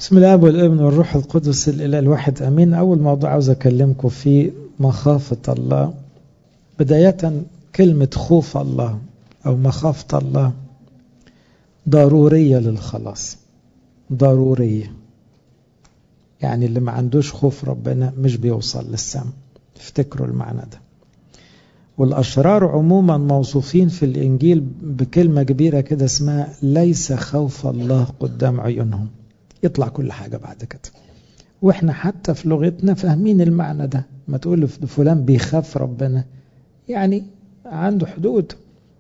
بسم الله والابن والروح القدس الإله الواحد أمين أول موضوع عاوز أكلمكم فيه مخافة الله بداية كلمة خوف الله أو مخافة الله ضرورية للخلاص ضرورية يعني اللي ما عندوش خوف ربنا مش بيوصل للسماء افتكروا المعنى ده والأشرار عموما موصوفين في الإنجيل بكلمة كبيرة كده اسمها ليس خوف الله قدام عيونهم يطلع كل حاجة بعد كده واحنا حتى في لغتنا فاهمين المعنى ده ما تقول فلان بيخاف ربنا يعني عنده حدود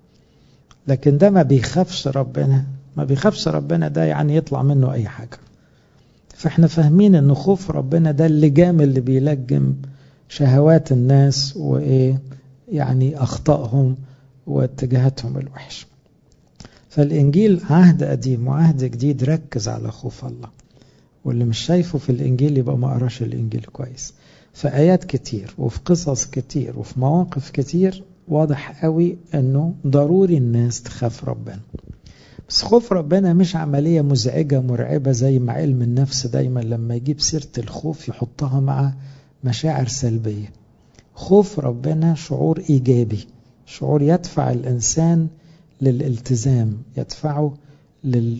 لكن ده ما بيخافش ربنا ما بيخافش ربنا ده يعني يطلع منه أي حاجة فاحنا فاهمين ان خوف ربنا ده اللجام اللي بيلجم شهوات الناس وايه يعني اخطائهم واتجاهاتهم الوحشه فالإنجيل عهد قديم وعهد جديد ركز على خوف الله واللي مش شايفه في الإنجيل يبقى ما قراش الإنجيل كويس في آيات كتير وفي قصص كتير وفي مواقف كتير واضح قوي أنه ضروري الناس تخاف ربنا بس خوف ربنا مش عملية مزعجة مرعبة زي ما علم النفس دايما لما يجيب سيرة الخوف يحطها مع مشاعر سلبية خوف ربنا شعور إيجابي شعور يدفع الإنسان للالتزام يدفعه لل...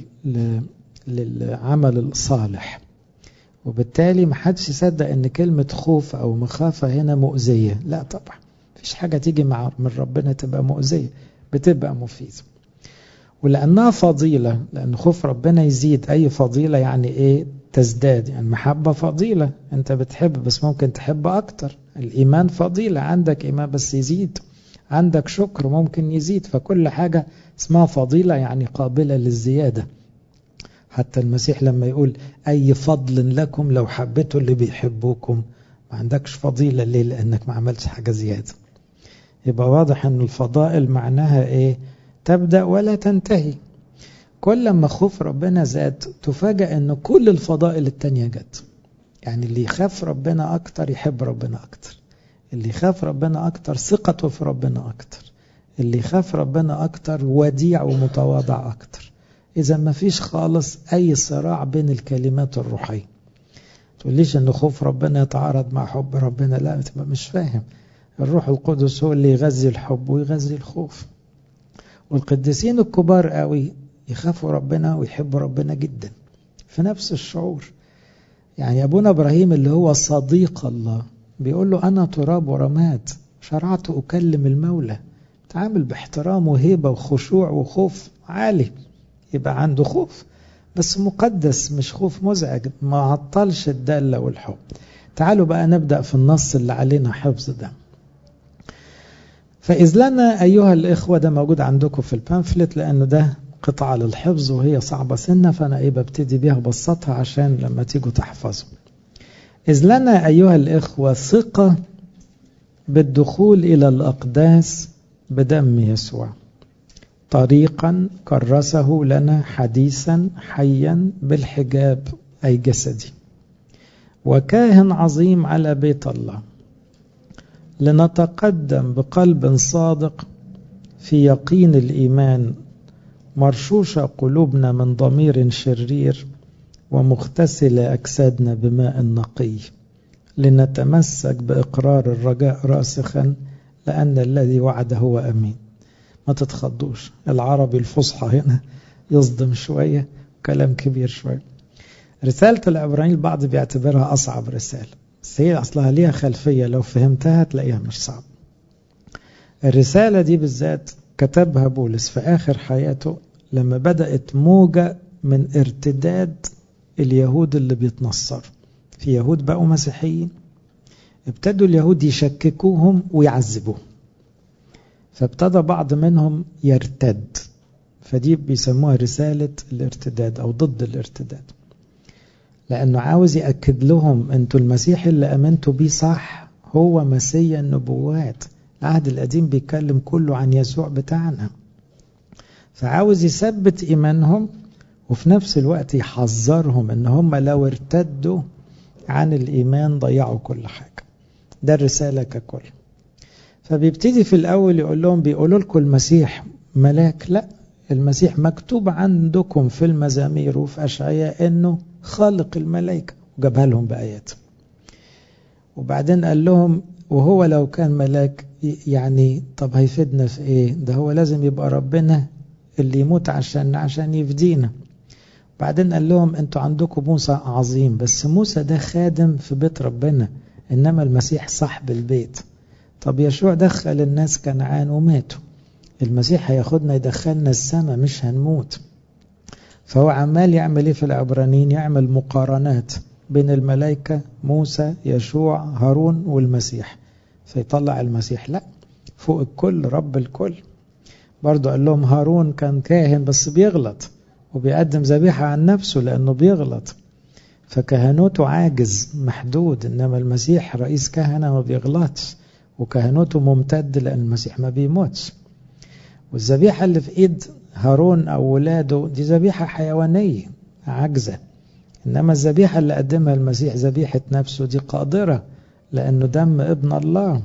للعمل الصالح وبالتالي ما حدش يصدق ان كلمة خوف او مخافة هنا مؤذية لا طبعا مفيش حاجة تيجي مع من ربنا تبقى مؤذية بتبقى مفيدة ولأنها فضيلة لأن خوف ربنا يزيد أي فضيلة يعني إيه تزداد يعني محبة فضيلة أنت بتحب بس ممكن تحب أكتر الإيمان فضيلة عندك إيمان بس يزيد عندك شكر ممكن يزيد فكل حاجة اسمها فضيلة يعني قابلة للزيادة حتى المسيح لما يقول أي فضل لكم لو حبيتوا اللي بيحبوكم ما عندكش فضيلة ليه لأنك ما عملتش حاجة زيادة يبقى واضح أن الفضائل معناها إيه تبدأ ولا تنتهي كل ما خوف ربنا زاد تفاجأ أن كل الفضائل التانية جت يعني اللي يخاف ربنا أكتر يحب ربنا أكتر اللي يخاف ربنا أكتر ثقته في ربنا أكتر اللي يخاف ربنا أكتر وديع ومتواضع أكتر إذا ما فيش خالص أي صراع بين الكلمات الروحية تقوليش أن خوف ربنا يتعارض مع حب ربنا لا تبقى مش فاهم الروح القدس هو اللي يغذي الحب ويغذي الخوف والقديسين الكبار قوي يخافوا ربنا ويحبوا ربنا جدا في نفس الشعور يعني أبونا إبراهيم اللي هو صديق الله بيقول له أنا تراب ورماد شرعت أكلم المولى تعامل باحترام وهيبة وخشوع وخوف عالي يبقى عنده خوف بس مقدس مش خوف مزعج ما عطلش الدالة والحب تعالوا بقى نبدأ في النص اللي علينا حفظ ده فإذ لنا أيها الإخوة ده موجود عندكم في البامفلت لأنه ده قطعة للحفظ وهي صعبة سنة فأنا إيه ببتدي بيها بسطها عشان لما تيجوا تحفظوا إذ لنا أيها الإخوة ثقة بالدخول إلى الأقداس بدم يسوع طريقا كرسه لنا حديثا حيا بالحجاب أي جسدي وكاهن عظيم على بيت الله لنتقدم بقلب صادق في يقين الإيمان مرشوشة قلوبنا من ضمير شرير ومغتسل أجسادنا بماء نقي لنتمسك بإقرار الرجاء راسخا لأن الذي وعد هو أمين ما تتخضوش العربي الفصحى هنا يصدم شوية كلام كبير شوية رسالة العبرانيين البعض بيعتبرها أصعب رسالة بس هي أصلها ليها خلفية لو فهمتها تلاقيها مش صعب الرسالة دي بالذات كتبها بولس في آخر حياته لما بدأت موجة من ارتداد اليهود اللي بيتنصروا في يهود بقوا مسيحيين ابتدوا اليهود يشككوهم ويعذبوهم فابتدى بعض منهم يرتد فدي بيسموها رسالة الارتداد أو ضد الارتداد لأنه عاوز يأكد لهم أنتوا المسيح اللي أمنتوا بيه صح هو مسيا النبوات العهد القديم بيتكلم كله عن يسوع بتاعنا فعاوز يثبت إيمانهم وفي نفس الوقت يحذرهم ان هم لو ارتدوا عن الإيمان ضيعوا كل حاجة ده الرسالة ككل فبيبتدي في الأول يقول لهم بيقولوا لكم المسيح ملاك لا المسيح مكتوب عندكم في المزامير وفي أشعياء أنه خالق الملائكة وجابها لهم بآيات وبعدين قال لهم وهو لو كان ملاك يعني طب هيفيدنا في ايه ده هو لازم يبقى ربنا اللي يموت عشان عشان يفدينا بعدين قال لهم انتوا عندكم موسى عظيم بس موسى ده خادم في بيت ربنا انما المسيح صاحب البيت طب يشوع دخل الناس كنعان وماتوا المسيح هياخدنا يدخلنا السماء مش هنموت فهو عمال يعمل ايه في العبرانيين يعمل مقارنات بين الملائكة موسى يشوع هارون والمسيح فيطلع المسيح لا فوق الكل رب الكل برضو قال لهم هارون كان كاهن بس بيغلط وبيقدم ذبيحة عن نفسه لأنه بيغلط فكهنوته عاجز محدود إنما المسيح رئيس كهنة ما بيغلطش وكهنوته ممتد لأن المسيح ما بيموتش والذبيحة اللي في إيد هارون أو ولاده دي ذبيحة حيوانية عاجزة إنما الذبيحة اللي قدمها المسيح ذبيحة نفسه دي قادرة لأنه دم ابن الله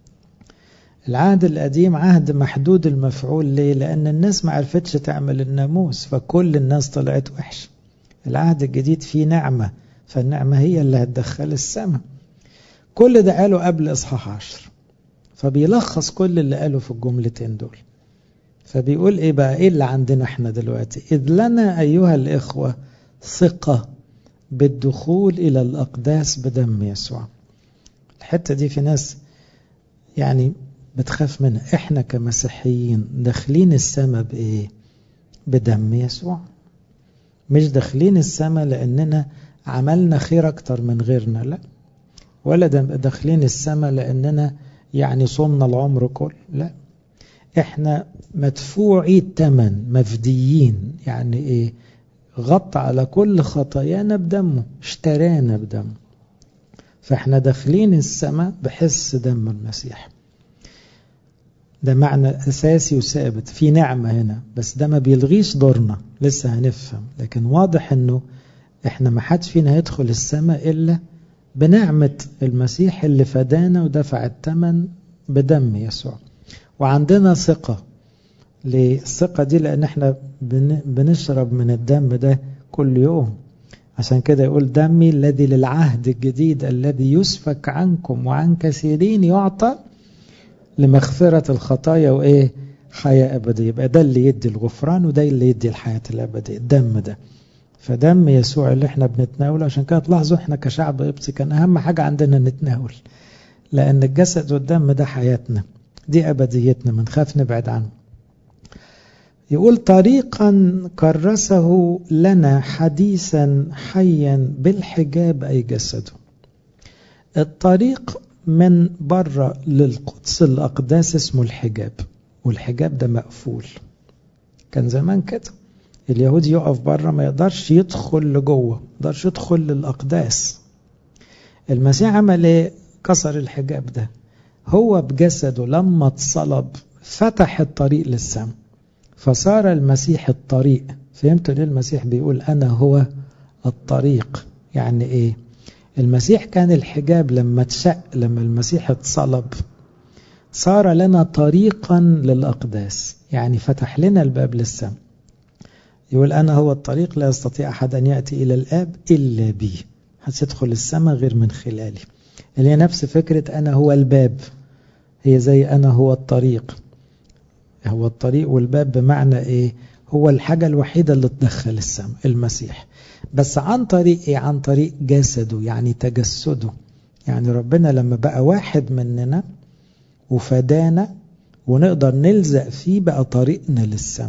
العهد القديم عهد محدود المفعول ليه؟ لأن الناس ما عرفتش تعمل الناموس فكل الناس طلعت وحش العهد الجديد فيه نعمة فالنعمة هي اللي هتدخل السماء كل ده قاله قبل إصحاح عشر فبيلخص كل اللي قاله في الجملتين دول فبيقول ايه بقى ايه اللي عندنا احنا دلوقتي اذ لنا ايها الاخوة ثقة بالدخول الى الاقداس بدم يسوع الحتة دي في ناس يعني بتخاف منها احنا كمسيحيين داخلين السماء بايه بدم يسوع مش داخلين السماء لاننا عملنا خير اكتر من غيرنا لا ولا داخلين السماء لاننا يعني صمنا العمر كله لا احنا مدفوعي الثمن مفديين يعني ايه غطى على كل خطايانا بدمه اشترانا بدمه فاحنا داخلين السماء بحس دم المسيح ده معنى اساسي وثابت في نعمه هنا بس ده ما بيلغيش دورنا لسه هنفهم لكن واضح انه احنا ما حدش فينا هيدخل السماء الا بنعمه المسيح اللي فدانا ودفع الثمن بدم يسوع وعندنا ثقة ليه الثقة دي لأن احنا بنشرب من الدم ده كل يوم عشان كده يقول دمي الذي للعهد الجديد الذي يسفك عنكم وعن كثيرين يعطى لمغفرة الخطايا وإيه حياة أبدية يبقى ده اللي يدي الغفران وده اللي يدي الحياة الأبدية الدم ده فدم يسوع اللي احنا بنتناوله عشان كده تلاحظوا احنا كشعب قبطي كان أهم حاجة عندنا نتناول لأن الجسد والدم ده حياتنا دي أبديتنا من خاف نبعد عنه يقول طريقا كرسه لنا حديثا حيا بالحجاب أي جسده الطريق من بره للقدس الأقداس اسمه الحجاب والحجاب ده مقفول كان زمان كده اليهودي يقف بره ما يقدرش يدخل لجوه ما يقدرش يدخل للأقداس المسيح عمل ايه كسر الحجاب ده هو بجسده لما اتصلب فتح الطريق للسماء فصار المسيح الطريق فهمت ليه المسيح بيقول أنا هو الطريق يعني إيه المسيح كان الحجاب لما اتشق لما المسيح اتصلب صار لنا طريقا للأقداس يعني فتح لنا الباب للسماء يقول أنا هو الطريق لا يستطيع أحد أن يأتي إلى الآب إلا بي هتدخل السماء غير من خلالي اللي هي نفس فكرة أنا هو الباب هي زي أنا هو الطريق هو الطريق والباب بمعنى إيه هو الحاجة الوحيدة اللي تدخل السماء المسيح بس عن طريق إيه عن طريق جسده يعني تجسده يعني ربنا لما بقى واحد مننا وفدانا ونقدر نلزق فيه بقى طريقنا للسماء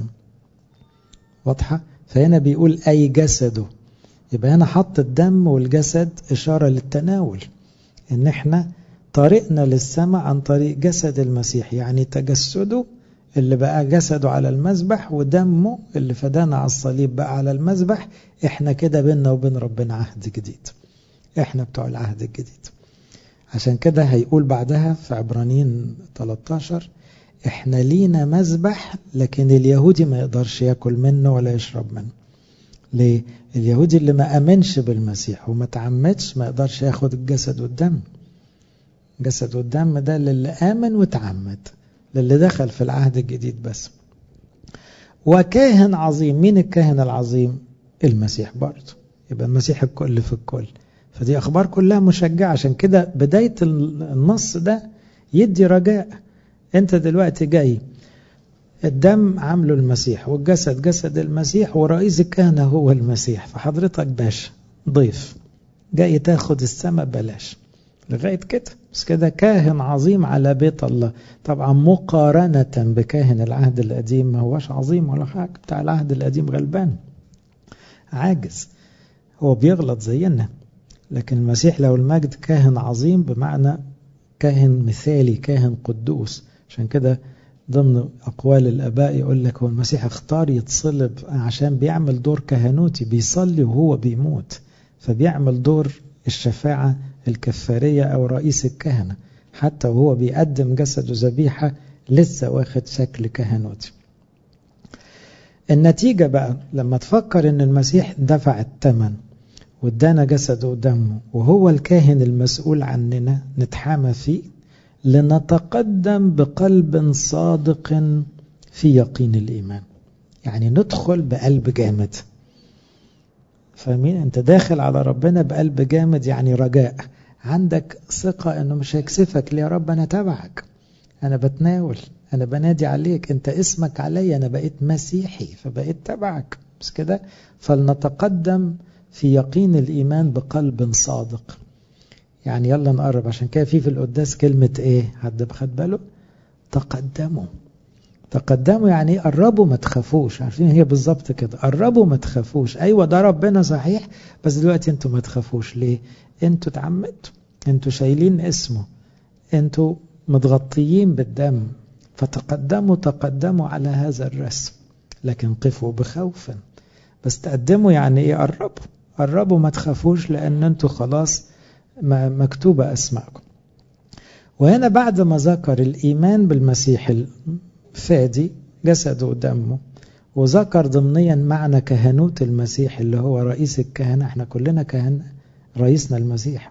واضحة فهنا بيقول أي جسده يبقى هنا حط الدم والجسد إشارة للتناول ان احنا طريقنا للسماء عن طريق جسد المسيح يعني تجسده اللي بقى جسده على المذبح ودمه اللي فدانا على الصليب بقى على المذبح احنا كده بيننا وبين ربنا عهد جديد احنا بتوع العهد الجديد عشان كده هيقول بعدها في عبرانيين 13 احنا لينا مذبح لكن اليهودي ما يقدرش ياكل منه ولا يشرب منه ليه اليهودي اللي ما امنش بالمسيح وما تعمدش ما يقدرش ياخد الجسد والدم الجسد والدم ده للي امن وتعمد للي دخل في العهد الجديد بس وكاهن عظيم مين الكاهن العظيم المسيح برضه يبقى المسيح الكل في الكل فدي أخبار كلها مشجعة عشان كده بداية النص ده يدي رجاء أنت دلوقتي جاي الدم عامله المسيح والجسد جسد المسيح ورئيس الكهنة هو المسيح فحضرتك باشا ضيف جاي تاخد السماء بلاش لغاية كده بس كده كاهن عظيم على بيت الله طبعا مقارنة بكاهن العهد القديم ما هوش عظيم ولا حاجة بتاع العهد القديم غلبان عاجز هو بيغلط زينا لكن المسيح لو المجد كاهن عظيم بمعنى كاهن مثالي كاهن قدوس عشان كده ضمن أقوال الآباء يقول لك هو المسيح اختار يتصلب عشان بيعمل دور كهنوتي بيصلي وهو بيموت فبيعمل دور الشفاعة الكفارية أو رئيس الكهنة حتى وهو بيقدم جسده ذبيحة لسه واخد شكل كهنوتي النتيجة بقى لما تفكر ان المسيح دفع الثمن وادانا جسده ودمه وهو الكاهن المسؤول عننا نتحامى فيه لنتقدم بقلب صادق في يقين الإيمان يعني ندخل بقلب جامد فاهمين انت داخل على ربنا بقلب جامد يعني رجاء عندك ثقة انه مش هيكسفك ليه يا رب انا تبعك انا بتناول انا بنادي عليك انت اسمك علي انا بقيت مسيحي فبقيت تبعك بس كده فلنتقدم في يقين الايمان بقلب صادق يعني يلا نقرب عشان كده في في القداس كلمة ايه حد خد باله تقدموا تقدموا يعني ايه قربوا ما تخافوش عارفين هي بالظبط كده قربوا ما تخافوش ايوه ده ربنا صحيح بس دلوقتي انتوا ما تخافوش ليه انتوا اتعمدتوا انتوا شايلين اسمه انتوا متغطيين بالدم فتقدموا تقدموا على هذا الرسم لكن قفوا بخوف بس تقدموا يعني ايه قربوا قربوا ما تخافوش لان انتوا خلاص مكتوبة اسماءكم وهنا بعد ما ذكر الايمان بالمسيح الفادي جسده ودمه وذكر ضمنيا معنى كهنوت المسيح اللي هو رئيس الكهنة احنا كلنا كهنة رئيسنا المسيح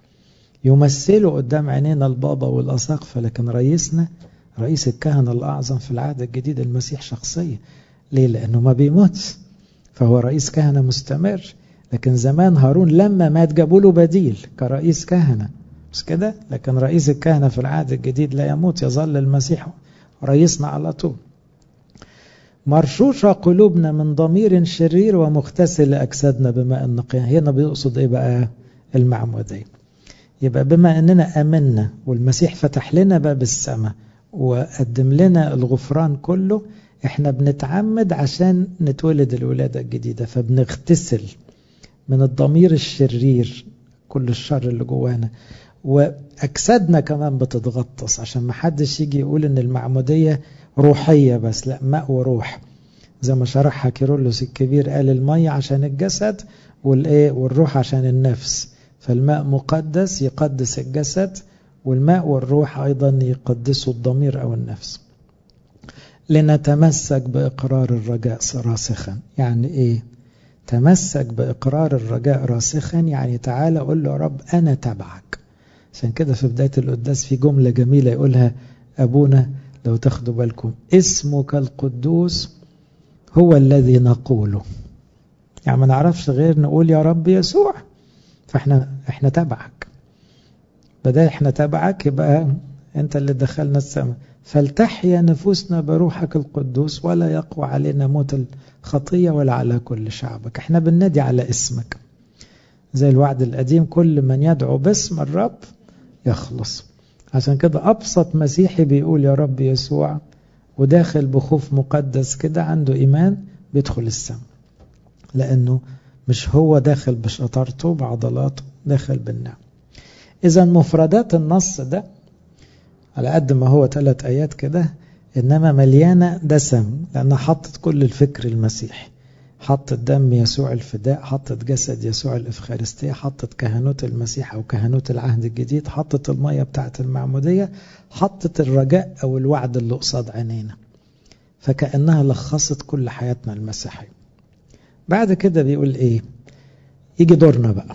يمثلوا قدام عينينا البابا والأساقفة لكن رئيسنا رئيس الكهنة الأعظم في العهد الجديد المسيح شخصيا ليه؟ لأنه ما بيموتش فهو رئيس كهنة مستمر لكن زمان هارون لما مات جابوا له بديل كرئيس كهنة مش كده؟ لكن رئيس الكهنة في العهد الجديد لا يموت يظل المسيح رئيسنا على طول مرشوشة قلوبنا من ضمير شرير ومغتسل أجسادنا بماء النقيان هنا بيقصد إيه بقى المعمودية يبقى بما أننا أمنا والمسيح فتح لنا باب السماء وقدم لنا الغفران كله احنا بنتعمد عشان نتولد الولادة الجديدة فبنغتسل من الضمير الشرير كل الشر اللي جوانا وأجسادنا كمان بتتغطس عشان ما حدش يجي يقول ان المعمودية روحية بس لا ماء وروح زي ما شرحها كيرلس الكبير قال المية عشان الجسد والايه والروح عشان النفس فالماء مقدس يقدس الجسد والماء والروح أيضا يقدسوا الضمير أو النفس لنتمسك بإقرار الرجاء راسخا يعني إيه تمسك بإقرار الرجاء راسخا يعني تعالى قول له يا رب أنا تبعك عشان كده في بداية القداس في جملة جميلة يقولها أبونا لو تاخدوا بالكم اسمك القدوس هو الذي نقوله يعني ما نعرفش غير نقول يا رب يسوع فاحنا احنا تبعك بدل احنا تبعك يبقى انت اللي دخلنا السماء فلتحيا نفوسنا بروحك القدوس ولا يقوى علينا موت الخطية ولا على كل شعبك احنا بننادي على اسمك زي الوعد القديم كل من يدعو باسم الرب يخلص عشان كده أبسط مسيحي بيقول يا رب يسوع وداخل بخوف مقدس كده عنده إيمان بيدخل السماء لأنه مش هو داخل بشطارته بعضلاته داخل بالنعم إذا مفردات النص ده على قد ما هو ثلاث آيات كده إنما مليانة دسم لأنها حطت كل الفكر المسيحي حطت دم يسوع الفداء حطت جسد يسوع الإفخارستية حطت كهنوت المسيح أو كهنوت العهد الجديد حطت المية بتاعة المعمودية حطت الرجاء أو الوعد اللي قصاد عينينا فكأنها لخصت كل حياتنا المسيحية بعد كده بيقول إيه يجي دورنا بقى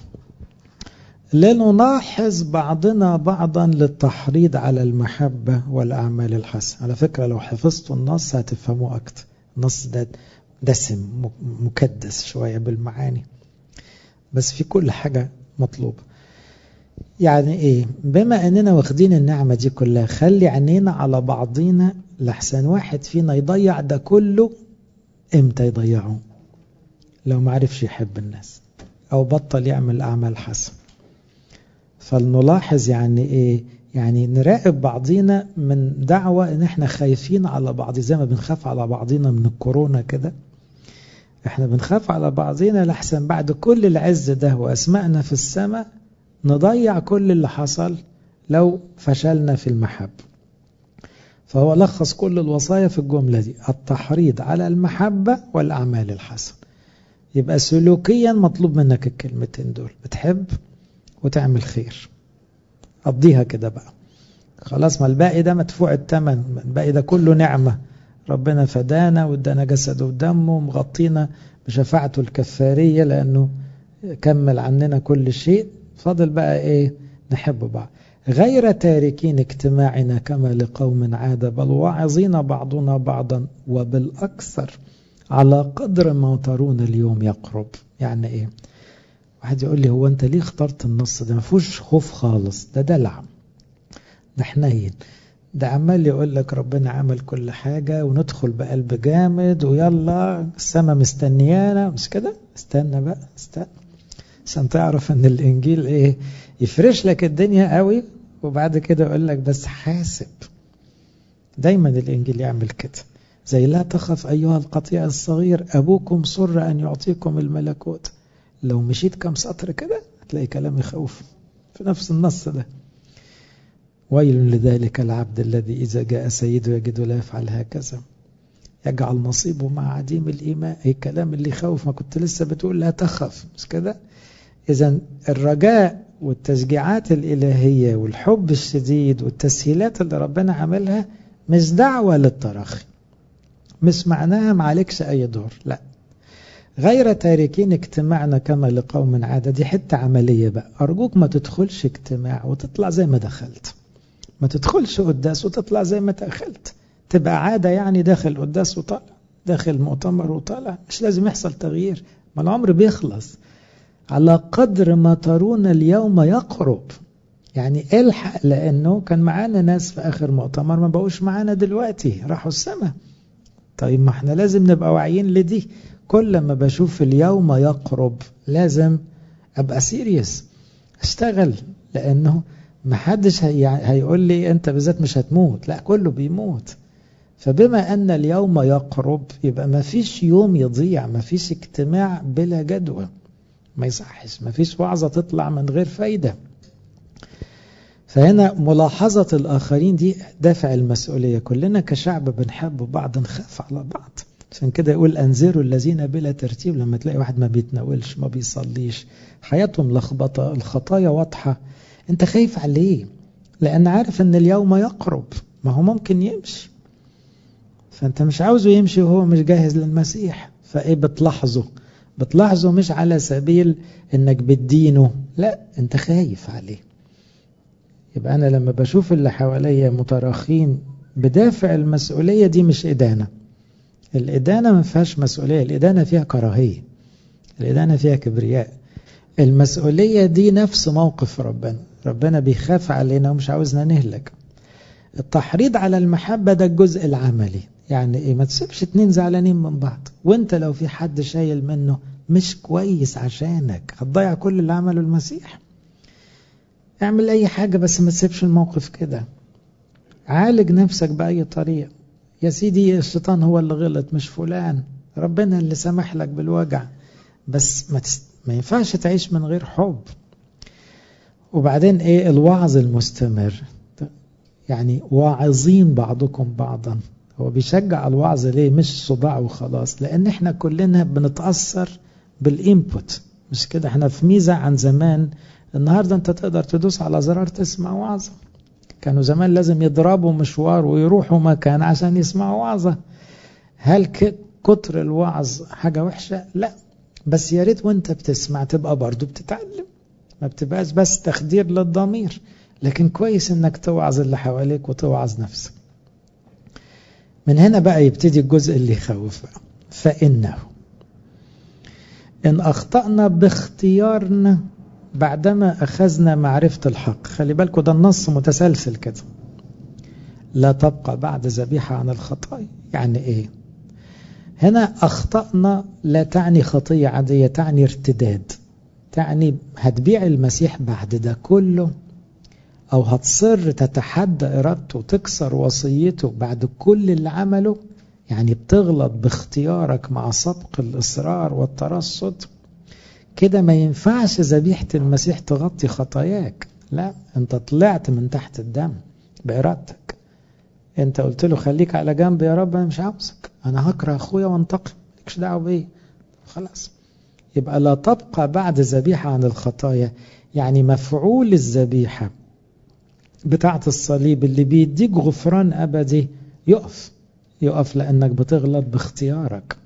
لنلاحظ بعضنا بعضا للتحريض على المحبة والأعمال الحسنة على فكرة لو حفظتوا النص هتفهموه أكتر النص ده دسم مكدس شوية بالمعاني بس في كل حاجة مطلوبة يعني ايه بما اننا واخدين النعمة دي كلها خلي عينينا على بعضينا لحسن واحد فينا يضيع ده كله امتى يضيعه لو معرفش يحب الناس او بطل يعمل اعمال حسنة فلنلاحظ يعني ايه يعني نراقب بعضينا من دعوة ان احنا خايفين على بعض زي ما بنخاف على بعضينا من الكورونا كده احنا بنخاف على بعضينا لحسن بعد كل العز ده واسمائنا في السماء نضيع كل اللي حصل لو فشلنا في المحبة فهو لخص كل الوصايا في الجملة دي التحريض على المحبة والأعمال الحسنة يبقى سلوكيا مطلوب منك الكلمتين دول بتحب وتعمل خير قضيها كده بقى خلاص ما الباقي ده مدفوع الثمن الباقي ده كله نعمة ربنا فدانا وادانا جسده ودمه ومغطينا بشفاعته الكفارية لأنه كمل عننا كل شيء فاضل بقى ايه نحب بعض غير تاركين اجتماعنا كما لقوم عادة بل واعظين بعضنا بعضا وبالأكثر على قدر ما ترون اليوم يقرب يعني ايه واحد يقول لي هو انت ليه اخترت النص ده ما فيهوش خوف خالص ده دلع ده حنين ده عمال يقول لك ربنا عمل كل حاجة وندخل بقلب جامد ويلا السماء مستنيانا مش كده استنى بقى استنى عشان تعرف ان الانجيل ايه يفرش لك الدنيا قوي وبعد كده يقول لك بس حاسب دايما الانجيل يعمل كده زي لا تخف ايها القطيع الصغير ابوكم سر ان يعطيكم الملكوت لو مشيت كم سطر كده هتلاقي كلام يخوف في نفس النص ده ويل لذلك العبد الذي إذا جاء سيده يجد لا يفعل هكذا يجعل نصيبه مع عديم الإيمان أي كلام اللي يخوف ما كنت لسه بتقول لا تخف مش كده إذا الرجاء والتشجيعات الإلهية والحب الشديد والتسهيلات اللي ربنا عملها مش دعوة للتراخي مش معناها معلكش أي دور لا غير تاركين اجتماعنا كما لقوم عادة دي حتة عملية بقى أرجوك ما تدخلش اجتماع وتطلع زي ما دخلت ما تدخلش قداس وتطلع زي ما دخلت تبقى عادة يعني داخل قداس وطالع داخل مؤتمر وطالع مش لازم يحصل تغيير ما العمر بيخلص على قدر ما ترون اليوم يقرب يعني الحق لأنه كان معانا ناس في آخر مؤتمر ما بقوش معانا دلوقتي راحوا السماء طيب ما احنا لازم نبقى واعيين لدي كل ما بشوف اليوم يقرب لازم ابقى سيريس اشتغل لانه ما حدش هي هيقول لي انت بالذات مش هتموت لا كله بيموت فبما ان اليوم يقرب يبقى ما فيش يوم يضيع ما فيش اجتماع بلا جدوى ما يصحش ما فيش وعظة تطلع من غير فايدة فهنا ملاحظة الآخرين دي دافع المسؤولية كلنا كشعب بنحب بعض نخاف على بعض عشان كده يقول أنذروا الذين بلا ترتيب لما تلاقي واحد ما بيتناولش ما بيصليش حياتهم لخبطة الخطايا واضحة انت خايف عليه لأن عارف أن اليوم يقرب ما هو ممكن يمشي فأنت مش عاوزه يمشي وهو مش جاهز للمسيح فإيه بتلاحظه بتلاحظه مش على سبيل انك بتدينه لا انت خايف عليه يبقى انا لما بشوف اللي حواليا متراخين بدافع المسؤولية دي مش إدانة الإدانة ما فيهاش مسؤولية الإدانة فيها كراهية الإدانة فيها كبرياء المسؤولية دي نفس موقف ربنا ربنا بيخاف علينا ومش عاوزنا نهلك التحريض على المحبة ده الجزء العملي يعني ايه ما تسيبش اتنين زعلانين من بعض وانت لو في حد شايل منه مش كويس عشانك هتضيع كل اللي عمله المسيح اعمل اي حاجة بس ما تسيبش الموقف كده عالج نفسك بأي طريقة يا سيدي الشيطان هو اللي غلط مش فلان ربنا اللي سمح لك بالوجع بس ما, تست... ما ينفعش تعيش من غير حب وبعدين ايه الوعظ المستمر يعني واعظين بعضكم بعضا هو بيشجع الوعظ ليه مش صداع وخلاص لان احنا كلنا بنتأثر بالانبوت مش كده احنا في ميزة عن زمان النهاردة انت تقدر تدوس على زرار تسمع وعظة كانوا زمان لازم يضربوا مشوار ويروحوا مكان عشان يسمعوا وعظة هل كتر الوعظ حاجة وحشة لا بس يا ريت وانت بتسمع تبقى برضو بتتعلم ما بتبقاش بس تخدير للضمير لكن كويس انك توعظ اللي حواليك وتوعظ نفسك من هنا بقى يبتدي الجزء اللي يخوف بقى فإنه إن أخطأنا باختيارنا بعدما أخذنا معرفة الحق خلي بالكم ده النص متسلسل كده لا تبقى بعد ذبيحة عن الخطايا يعني إيه هنا أخطأنا لا تعني خطية عادية تعني ارتداد تعني هتبيع المسيح بعد ده كله أو هتصر تتحدى إرادته وتكسر وصيته بعد كل اللي عمله يعني بتغلط باختيارك مع سبق الإصرار والترصد كده ما ينفعش ذبيحة المسيح تغطي خطاياك لا انت طلعت من تحت الدم بإرادتك انت قلت له خليك على جنب يا رب انا مش عاوزك انا هكره اخويا وانتقم مالكش دعوه بيه خلاص يبقى لا تبقى بعد ذبيحه عن الخطايا يعني مفعول الذبيحه بتاعه الصليب اللي بيديك غفران ابدي يقف يقف لانك بتغلط باختيارك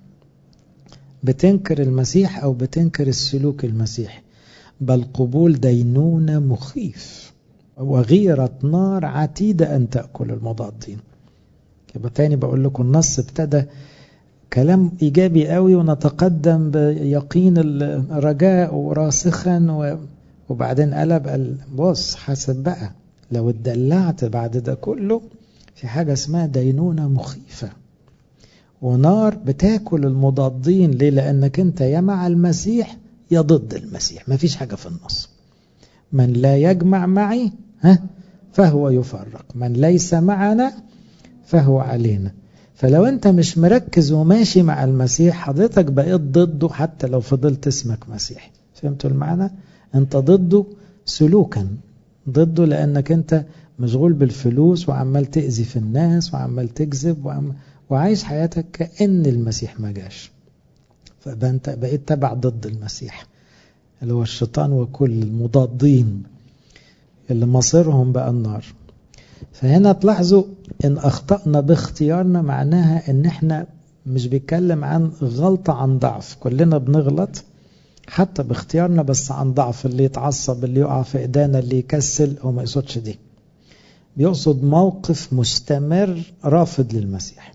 بتنكر المسيح او بتنكر السلوك المسيحي بل قبول دينونه مخيف وغيرة نار عتيدة أن تأكل المضادين يبقى تاني بقول لكم النص ابتدى كلام إيجابي قوي ونتقدم بيقين الرجاء وراسخا وبعدين قلب قال بص حسب بقى لو اتدلعت بعد ده كله في حاجة اسمها دينونة مخيفة ونار بتاكل المضادين ليه لأنك انت يا مع المسيح يا ضد المسيح مفيش حاجة في النص من لا يجمع معي ها فهو يفرق من ليس معنا فهو علينا فلو انت مش مركز وماشي مع المسيح حضرتك بقيت ضده حتى لو فضلت اسمك مسيحي فهمتوا المعنى انت ضده سلوكا ضده لانك انت مشغول بالفلوس وعمال تأذي في الناس وعمال تكذب وعم... وعايش حياتك كأن المسيح ما جاش فانت بقيت تبع ضد المسيح اللي هو الشيطان وكل المضادين اللي مصيرهم بقى النار فهنا تلاحظوا ان اخطأنا باختيارنا معناها ان احنا مش بيتكلم عن غلطة عن ضعف كلنا بنغلط حتى باختيارنا بس عن ضعف اللي يتعصب اللي يقع في ايدينا اللي يكسل هو ما يقصدش دي بيقصد موقف مستمر رافض للمسيح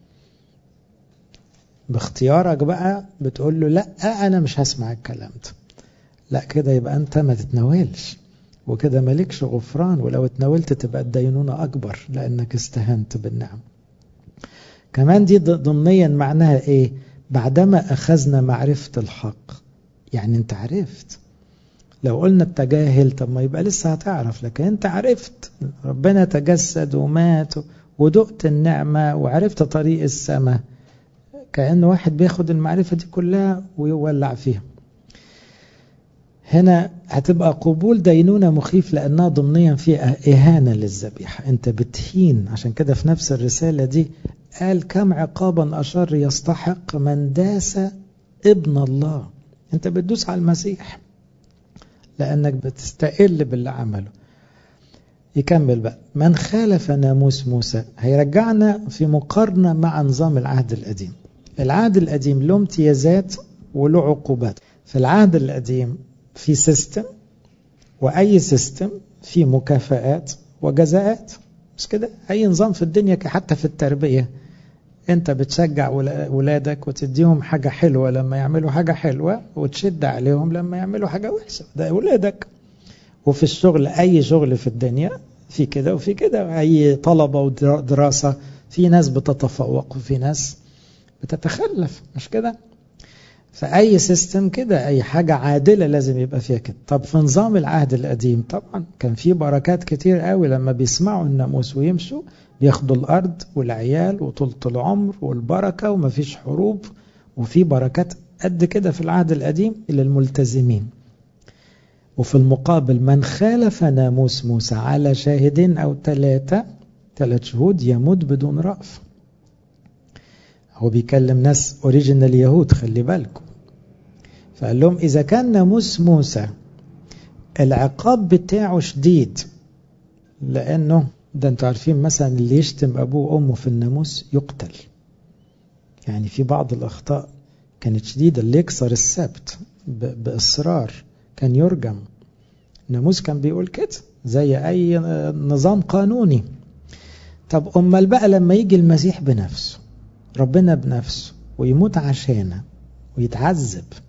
باختيارك بقى بتقول له لا انا مش هسمع الكلام ده لا كده يبقى انت ما تتناولش وكده مالكش غفران ولو اتناولت تبقى الدينونة أكبر لأنك استهنت بالنعم كمان دي ضمنيا معناها إيه بعدما أخذنا معرفة الحق يعني أنت عرفت لو قلنا التجاهل طب ما يبقى لسه هتعرف لكن أنت عرفت ربنا تجسد ومات ودقت النعمة وعرفت طريق السماء كأن واحد بياخد المعرفة دي كلها ويولع فيها هنا هتبقى قبول دينونة مخيف لأنها ضمنيا فيها إهانة للذبيحة أنت بتهين عشان كده في نفس الرسالة دي قال كم عقابا أشر يستحق من داس ابن الله أنت بتدوس على المسيح لأنك بتستقل باللي عمله يكمل بقى من خالف ناموس موسى هيرجعنا في مقارنة مع نظام العهد القديم العهد القديم له امتيازات وله عقوبات في العهد القديم في سيستم واي سيستم في مكافآت وجزاءات مش كده اي نظام في الدنيا حتى في التربيه انت بتشجع ولادك وتديهم حاجه حلوه لما يعملوا حاجه حلوه وتشد عليهم لما يعملوا حاجه وحشه ده اولادك وفي الشغل اي شغل في الدنيا في كده وفي كده اي طلبه ودراسه في ناس بتتفوق وفي ناس بتتخلف مش كده فأي سيستم كده أي حاجة عادلة لازم يبقى فيها كده طب في نظام العهد القديم طبعا كان في بركات كتير قوي لما بيسمعوا الناموس ويمشوا بياخدوا الأرض والعيال وطولة العمر والبركة ومفيش حروب وفي بركات قد كده في العهد القديم للملتزمين وفي المقابل من خالف ناموس موسى على شاهدين أو ثلاثة ثلاث شهود يموت بدون رأف هو بيكلم ناس اوريجينال يهود خلي بالكم فقال لهم اذا كان ناموس موسى العقاب بتاعه شديد لانه ده انتوا عارفين مثلا اللي يشتم ابوه وامه في الناموس يقتل يعني في بعض الاخطاء كانت شديده اللي يكسر السبت باصرار كان يرجم الناموس كان بيقول كده زي اي نظام قانوني طب امال بقى لما يجي المسيح بنفسه ربنا بنفسه ويموت عشانه ويتعذب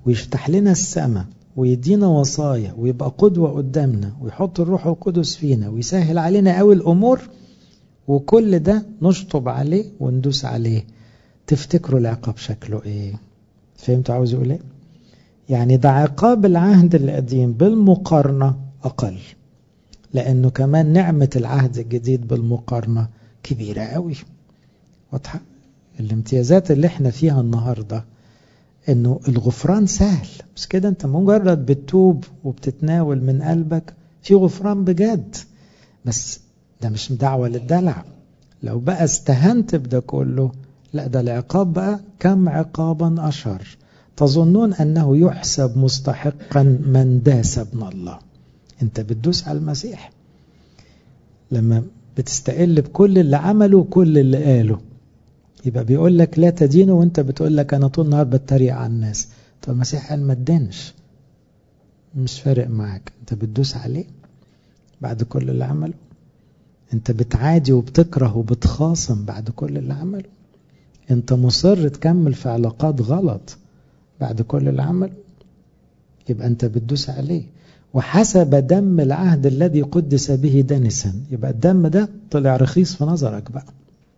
ويفتح لنا السماء ويدينا وصايا ويبقى قدوة قدامنا ويحط الروح القدس فينا ويسهل علينا قوي الأمور وكل ده نشطب عليه وندوس عليه تفتكروا العقاب شكله ايه فهمتوا عاوز يقول ايه يعني ده عقاب العهد القديم بالمقارنة أقل لأنه كمان نعمة العهد الجديد بالمقارنة كبيرة قوي واضحة الامتيازات اللي احنا فيها النهاردة انه الغفران سهل بس كده انت مجرد بتتوب وبتتناول من قلبك في غفران بجد بس ده مش دعوة للدلع لو بقى استهنت بده كله لا ده العقاب بقى كم عقابا أشر تظنون أنه يحسب مستحقا من داس ابن الله انت بتدوس على المسيح لما بتستقل بكل اللي عمله وكل اللي قاله يبقى بيقول لك لا تدينه وانت بتقول لك انا طول النهار بتريق على الناس طب المسيح قال ما تدينش مش فارق معاك انت بتدوس عليه بعد كل اللي عمله انت بتعادي وبتكره وبتخاصم بعد كل اللي عمله انت مصر تكمل في علاقات غلط بعد كل اللي عمله يبقى انت بتدوس عليه وحسب دم العهد الذي قدس به دنسا يبقى الدم ده طلع رخيص في نظرك بقى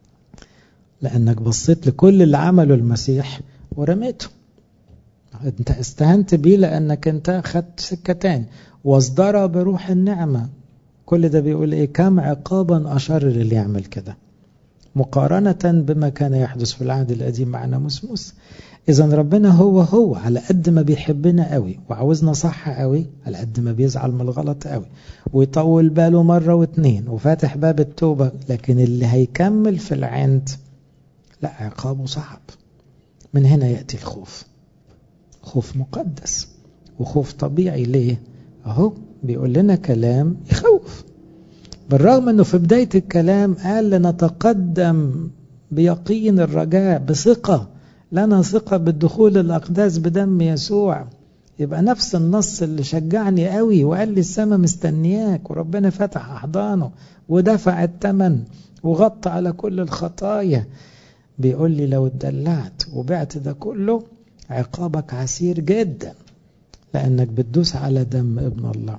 لانك بصيت لكل اللي عمله المسيح ورميته انت استهنت بيه لانك انت خدت سكه تاني واصدر بروح النعمه كل ده بيقول ايه كم عقابا اشر للي يعمل كده مقارنة بما كان يحدث في العهد القديم مع ناموس موسى إذا ربنا هو هو على قد ما بيحبنا قوي وعاوزنا صح قوي على قد ما بيزعل من الغلط قوي ويطول باله مرة واتنين وفاتح باب التوبة لكن اللي هيكمل في العند لا عقابه صعب من هنا يأتي الخوف خوف مقدس وخوف طبيعي ليه اهو بيقول لنا كلام يخوف بالرغم انه في بداية الكلام قال لنتقدم بيقين الرجاء بثقة لنا ثقة بالدخول الأقداس بدم يسوع يبقى نفس النص اللي شجعني قوي وقال لي السماء مستنياك وربنا فتح أحضانه ودفع الثمن وغطى على كل الخطايا بيقول لي لو اتدلعت وبعت ده كله عقابك عسير جدا لأنك بتدوس على دم ابن الله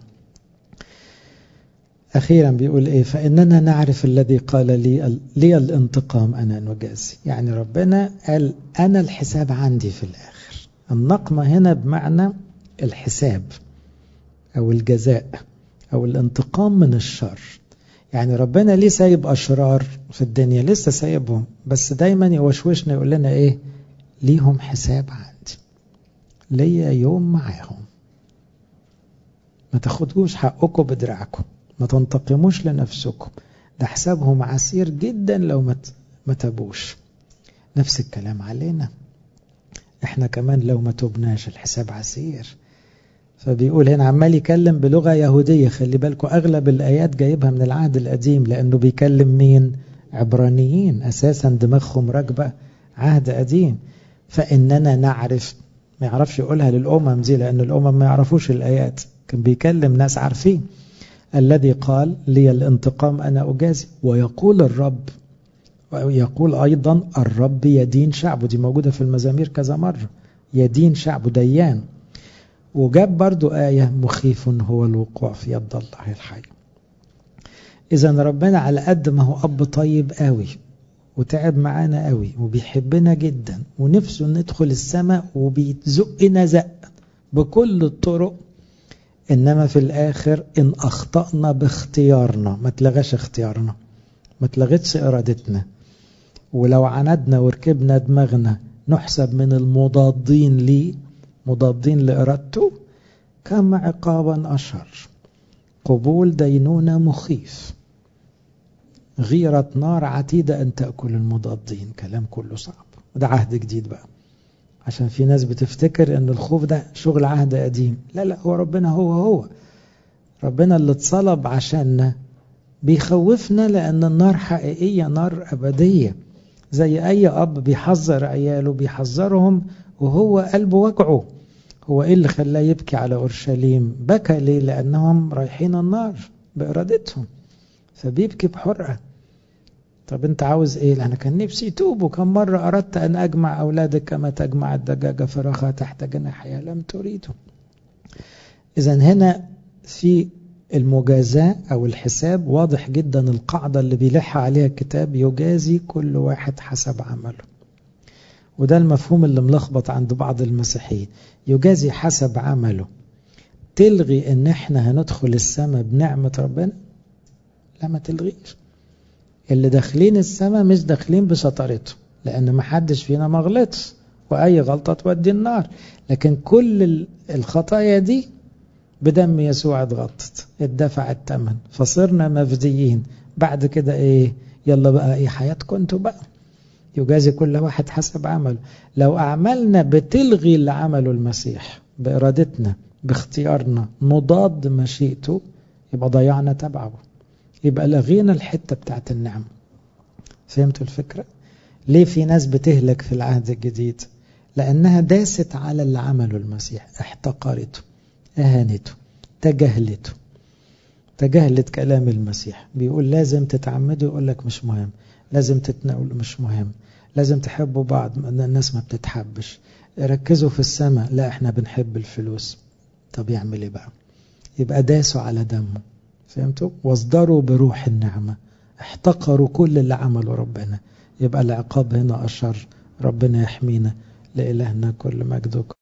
أخيرا بيقول إيه فإننا نعرف الذي قال لي لي الانتقام أنا نجازي يعني ربنا قال أنا الحساب عندي في الآخر النقمة هنا بمعنى الحساب أو الجزاء أو الانتقام من الشر يعني ربنا ليه سايب أشرار في الدنيا لسه سايبهم بس دايما يوشوشنا يقول لنا إيه ليهم حساب عندي ليا يوم معاهم ما تاخدوش حقكم بدراعكم ما تنتقموش لنفسكم ده حسابهم عسير جدا لو ما تبوش نفس الكلام علينا احنا كمان لو ما تبناش الحساب عسير فبيقول هنا عمال يكلم بلغة يهودية خلي بالكم أغلب الآيات جايبها من العهد القديم لأنه بيكلم مين عبرانيين أساسا دماغهم راكبة عهد قديم فإننا نعرف ما يعرفش يقولها للأمم دي لأن الأمم ما يعرفوش الآيات كان بيكلم ناس عارفين الذي قال لي الانتقام أنا أجازي ويقول الرب ويقول أيضا الرب يدين شعبه دي موجودة في المزامير كذا مرة يدين شعبه ديان وجاب برضو آية مخيف هو الوقوع في يد الله الحي إذا ربنا على قد ما هو أب طيب قوي وتعب معانا قوي وبيحبنا جدا ونفسه ندخل السماء وبيزقنا زق بكل الطرق إنما في الآخر إن أخطأنا باختيارنا ما تلغاش اختيارنا ما تلغتش إرادتنا ولو عندنا وركبنا دماغنا نحسب من المضادين ليه مضادين لإرادته كم عقابا أشهر قبول دينونة مخيف غيرة نار عتيدة أن تأكل المضادين كلام كله صعب ده عهد جديد بقى عشان في ناس بتفتكر ان الخوف ده شغل عهد قديم لا لا هو ربنا هو هو ربنا اللي اتصلب عشاننا بيخوفنا لان النار حقيقية نار أبدية زي أي أب بيحذر عياله بيحذرهم وهو قلبه وجعه هو إيه اللي خلاه يبكي على أورشليم بكى ليه لأنهم رايحين النار بإرادتهم فبيبكي بحرقة طب انت عاوز ايه انا كان نفسي توب وكم مرة اردت ان اجمع اولادك كما تجمع الدجاجة فراخها تحت جناحها لم تريده اذا هنا في المجازاة او الحساب واضح جدا القاعدة اللي بيلح عليها الكتاب يجازي كل واحد حسب عمله وده المفهوم اللي ملخبط عند بعض المسيحيين يجازي حسب عمله تلغي ان احنا هندخل السماء بنعمة ربنا لا ما تلغيش اللي داخلين السماء مش داخلين بشطارته لان ما حدش فينا ما غلطش واي غلطة تودي النار لكن كل الخطايا دي بدم يسوع اتغطت اتدفع الثمن فصرنا مفديين بعد كده ايه يلا بقى ايه حياتكم انتوا بقى يجازي كل واحد حسب عمله لو أعمالنا بتلغي اللي عمله المسيح بإرادتنا باختيارنا نضاد مشيئته يبقى ضيعنا تبعه يبقى لغينا الحتة بتاعت النعمة فهمتوا الفكرة؟ ليه في ناس بتهلك في العهد الجديد؟ لأنها داست على اللي عمله المسيح احتقرته أهانته تجاهلته تجاهلت كلام المسيح بيقول لازم تتعمدوا يقول لك مش مهم لازم تتناولوا مش مهم لازم تحبوا بعض الناس ما بتتحبش ركزوا في السماء لا احنا بنحب الفلوس طب يعمل ايه بقى يبقى داسوا على دمه فهمتوا واصدروا بروح النعمة احتقروا كل اللي عمله ربنا يبقى العقاب هنا أشر ربنا يحمينا لإلهنا كل مجد